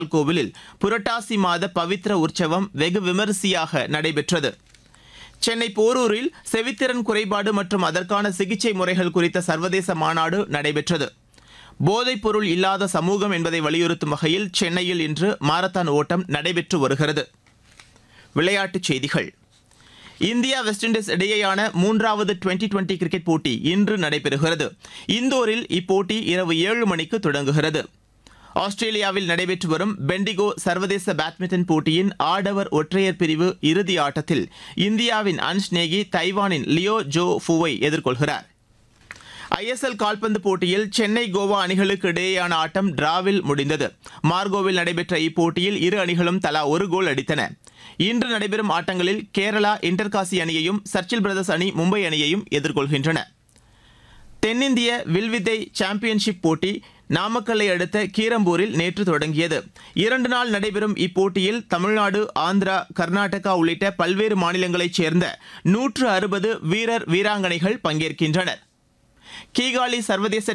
கோவிலில் புரட்டாசி மாத பவித்ர உற்சவம் வெகு விமரிசையாக நடைபெற்றது சென்னை போரூரில் செவித்திறன் குறைபாடு மற்றும் அதற்கான சிகிச்சை முறைகள் குறித்த சர்வதேச மாநாடு நடைபெற்றது போதைப் பொருள் இல்லாத சமூகம் என்பதை வலியுறுத்தும் வகையில் சென்னையில் இன்று மாரத்தான் ஓட்டம் நடைபெற்று வருகிறது விளையாட்டுச் செய்திகள் இந்தியா வெஸ்ட் இண்டீஸ் இடையேயான மூன்றாவது டுவெண்டி டுவெண்டி கிரிக்கெட் போட்டி இன்று நடைபெறுகிறது இந்தோரில் இப்போட்டி இரவு ஏழு மணிக்கு தொடங்குகிறது ஆஸ்திரேலியாவில் நடைபெற்று வரும் பெண்டிகோ சர்வதேச பேட்மிண்டன் போட்டியின் ஆடவர் ஒற்றையர் பிரிவு இறுதி ஆட்டத்தில் இந்தியாவின் அன்ஷ் நேகி தைவானின் லியோ ஜோ ஃபுவை எதிர்கொள்கிறார் ஐஎஸ்எல் கால்பந்து போட்டியில் சென்னை கோவா அணிகளுக்கு இடையேயான ஆட்டம் டிராவில் முடிந்தது மார்கோவில் நடைபெற்ற இப்போட்டியில் இரு அணிகளும் தலா ஒரு கோல் அடித்தன இன்று நடைபெறும் ஆட்டங்களில் கேரளா இன்டர்காசி அணியையும் சர்ச்சில் பிரதர்ஸ் அணி மும்பை அணியையும் எதிர்கொள்கின்றன தென்னிந்திய வில்வித்தை சாம்பியன்ஷிப் போட்டி நாமக்கல்லை அடுத்த கீரம்பூரில் நேற்று தொடங்கியது இரண்டு நாள் நடைபெறும் இப்போட்டியில் தமிழ்நாடு ஆந்திரா கர்நாடகா உள்ளிட்ட பல்வேறு மாநிலங்களைச் சேர்ந்த நூற்று அறுபது வீரர் வீராங்கனைகள் பங்கேற்கின்றனர் கீகாலி சர்வதேச